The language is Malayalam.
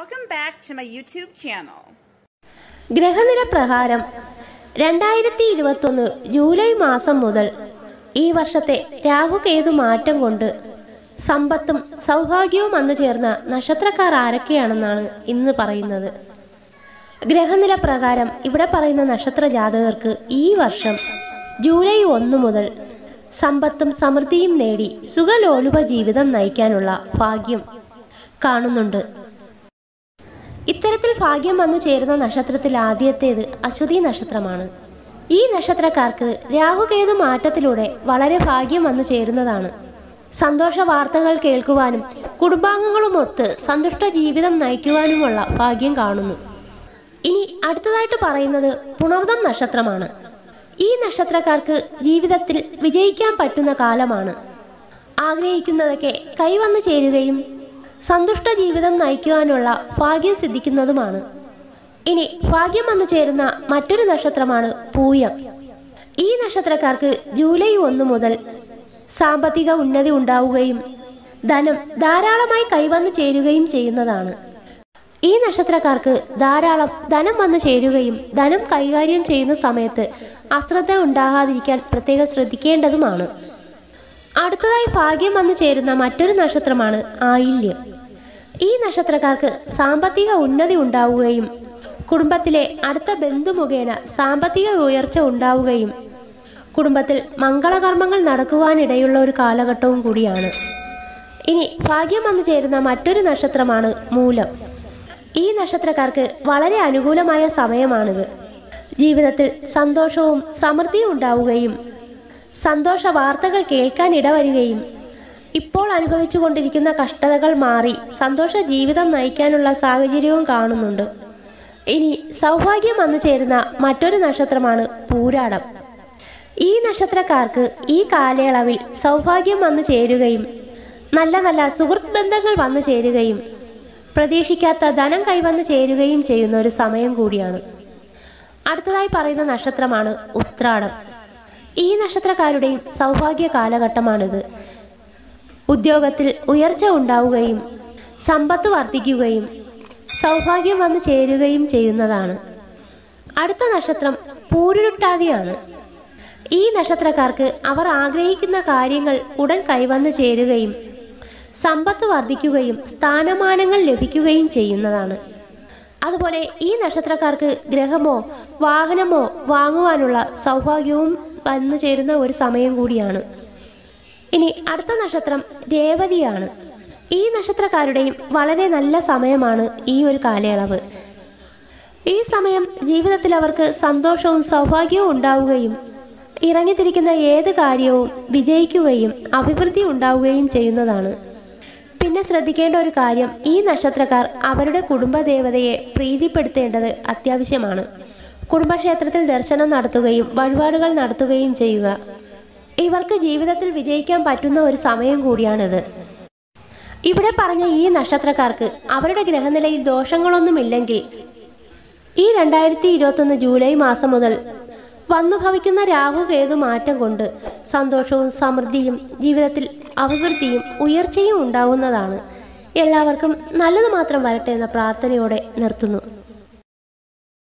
Welcome back to my YouTube channel. ഗ്രഹനില പ്രകാരം രണ്ടായിരത്തി ഇരുപത്തൊന്ന് ജൂലൈ മാസം മുതൽ ഈ വർഷത്തെ രാഹുകേതു മാറ്റം കൊണ്ട് സമ്പത്തും സൗഭാഗ്യവും വന്നു ചേർന്ന നക്ഷത്രക്കാർ ആരൊക്കെയാണെന്നാണ് ഇന്ന് പറയുന്നത് ഗ്രഹനില പ്രകാരം ഇവിടെ പറയുന്ന നക്ഷത്ര ജാതകർക്ക് ഈ വർഷം ജൂലൈ ഒന്ന് മുതൽ സമ്പത്തും സമൃദ്ധിയും നേടി സുഖലോലുപ ജീവിതം നയിക്കാനുള്ള ഭാഗ്യം കാണുന്നുണ്ട് ഇത്തരത്തിൽ ഭാഗ്യം വന്നു ചേരുന്ന നക്ഷത്രത്തിൽ ആദ്യത്തേത് അശ്വതി നക്ഷത്രമാണ് ഈ നക്ഷത്രക്കാർക്ക് രാഹുകേതു മാറ്റത്തിലൂടെ വളരെ ഭാഗ്യം വന്നു ചേരുന്നതാണ് സന്തോഷ വാർത്തകൾ കേൾക്കുവാനും കുടുംബാംഗങ്ങളുമൊത്ത് സന്തുഷ്ട ജീവിതം നയിക്കുവാനുമുള്ള ഭാഗ്യം കാണുന്നു ഇനി അടുത്തതായിട്ട് പറയുന്നത് പുണർദം നക്ഷത്രമാണ് ഈ നക്ഷത്രക്കാർക്ക് ജീവിതത്തിൽ വിജയിക്കാൻ പറ്റുന്ന കാലമാണ് ആഗ്രഹിക്കുന്നതൊക്കെ കൈവന്നു ചേരുകയും സന്തുഷ്ട ജീവിതം നയിക്കുവാനുള്ള ഭാഗ്യം സിദ്ധിക്കുന്നതുമാണ് ഇനി ഭാഗ്യം വന്നു ചേരുന്ന മറ്റൊരു നക്ഷത്രമാണ് പൂയം ഈ നക്ഷത്രക്കാർക്ക് ജൂലൈ ഒന്ന് മുതൽ സാമ്പത്തിക ഉന്നതി ഉണ്ടാവുകയും ധനം ധാരാളമായി കൈവന്നു ചേരുകയും ചെയ്യുന്നതാണ് ഈ നക്ഷത്രക്കാർക്ക് ധാരാളം ധനം വന്നു ചേരുകയും ധനം കൈകാര്യം ചെയ്യുന്ന സമയത്ത് അശ്രദ്ധ ഉണ്ടാകാതിരിക്കാൻ പ്രത്യേകം ശ്രദ്ധിക്കേണ്ടതുമാണ് അടുത്തതായി ഭാഗ്യം വന്നു ചേരുന്ന മറ്റൊരു നക്ഷത്രമാണ് ആയില്യം ഈ നക്ഷത്രക്കാർക്ക് സാമ്പത്തിക ഉന്നതി ഉണ്ടാവുകയും കുടുംബത്തിലെ അടുത്ത ബന്ധു മുഖേന സാമ്പത്തിക ഉയർച്ച ഉണ്ടാവുകയും കുടുംബത്തിൽ മംഗളകർമ്മങ്ങൾ നടക്കുവാനിടയുള്ള ഒരു കാലഘട്ടവും കൂടിയാണ് ഇനി ഭാഗ്യം വന്നു ചേരുന്ന മറ്റൊരു നക്ഷത്രമാണ് മൂലം ഈ നക്ഷത്രക്കാർക്ക് വളരെ അനുകൂലമായ സമയമാണിത് ജീവിതത്തിൽ സന്തോഷവും സമൃദ്ധിയും ഉണ്ടാവുകയും സന്തോഷ വാർത്തകൾ കേൾക്കാൻ ഇടവരികയും ഇപ്പോൾ അനുഭവിച്ചുകൊണ്ടിരിക്കുന്ന കഷ്ടതകൾ മാറി സന്തോഷ ജീവിതം നയിക്കാനുള്ള സാഹചര്യവും കാണുന്നുണ്ട് ഇനി സൗഭാഗ്യം വന്നു ചേരുന്ന മറ്റൊരു നക്ഷത്രമാണ് പൂരാടം ഈ നക്ഷത്രക്കാർക്ക് ഈ കാലയളവിൽ സൗഭാഗ്യം വന്നു ചേരുകയും നല്ല നല്ല സുഹൃത്ത് ബന്ധങ്ങൾ വന്നു ചേരുകയും പ്രതീക്ഷിക്കാത്ത ധനം കൈവന്നു ചേരുകയും ചെയ്യുന്ന ഒരു സമയം കൂടിയാണ് അടുത്തതായി പറയുന്ന നക്ഷത്രമാണ് ഉത്രാടം ഈ നക്ഷത്രക്കാരുടെയും സൗഭാഗ്യ കാലഘട്ടമാണിത് ഉദ്യോഗത്തിൽ ഉയർച്ച ഉണ്ടാവുകയും സമ്പത്ത് വർദ്ധിക്കുകയും സൗഭാഗ്യം വന്നു ചേരുകയും ചെയ്യുന്നതാണ് അടുത്ത നക്ഷത്രം പൂരുരുട്ടാതിയാണ് ഈ നക്ഷത്രക്കാർക്ക് അവർ ആഗ്രഹിക്കുന്ന കാര്യങ്ങൾ ഉടൻ കൈവന്നു ചേരുകയും സമ്പത്ത് വർദ്ധിക്കുകയും സ്ഥാനമാനങ്ങൾ ലഭിക്കുകയും ചെയ്യുന്നതാണ് അതുപോലെ ഈ നക്ഷത്രക്കാർക്ക് ഗ്രഹമോ വാഹനമോ വാങ്ങുവാനുള്ള സൗഭാഗ്യവും വന്നു ചേരുന്ന ഒരു സമയം കൂടിയാണ് ഇനി അടുത്ത നക്ഷത്രം രേവതിയാണ് ഈ നക്ഷത്രക്കാരുടെയും വളരെ നല്ല സമയമാണ് ഈ ഒരു കാലയളവ് ഈ സമയം ജീവിതത്തിൽ അവർക്ക് സന്തോഷവും സൗഭാഗ്യവും ഉണ്ടാവുകയും ഇറങ്ങിത്തിരിക്കുന്ന ഏത് കാര്യവും വിജയിക്കുകയും അഭിവൃദ്ധി ഉണ്ടാവുകയും ചെയ്യുന്നതാണ് പിന്നെ ശ്രദ്ധിക്കേണ്ട ഒരു കാര്യം ഈ നക്ഷത്രക്കാർ അവരുടെ കുടുംബദേവതയെ പ്രീതിപ്പെടുത്തേണ്ടത് അത്യാവശ്യമാണ് കുടുംബക്ഷേത്രത്തിൽ ദർശനം നടത്തുകയും വഴിപാടുകൾ നടത്തുകയും ചെയ്യുക ഇവർക്ക് ജീവിതത്തിൽ വിജയിക്കാൻ പറ്റുന്ന ഒരു സമയം കൂടിയാണിത് ഇവിടെ പറഞ്ഞ ഈ നക്ഷത്രക്കാർക്ക് അവരുടെ ഗ്രഹനിലയിൽ ദോഷങ്ങളൊന്നുമില്ലെങ്കിൽ ഈ രണ്ടായിരത്തി ഇരുപത്തൊന്ന് ജൂലൈ മാസം മുതൽ വന്നു ഭവിക്കുന്ന രാഹുകേതു മാറ്റം കൊണ്ട് സന്തോഷവും സമൃദ്ധിയും ജീവിതത്തിൽ അഭിവൃദ്ധിയും ഉയർച്ചയും ഉണ്ടാവുന്നതാണ് എല്ലാവർക്കും നല്ലത് മാത്രം വരട്ടെ എന്ന പ്രാർത്ഥനയോടെ നിർത്തുന്നു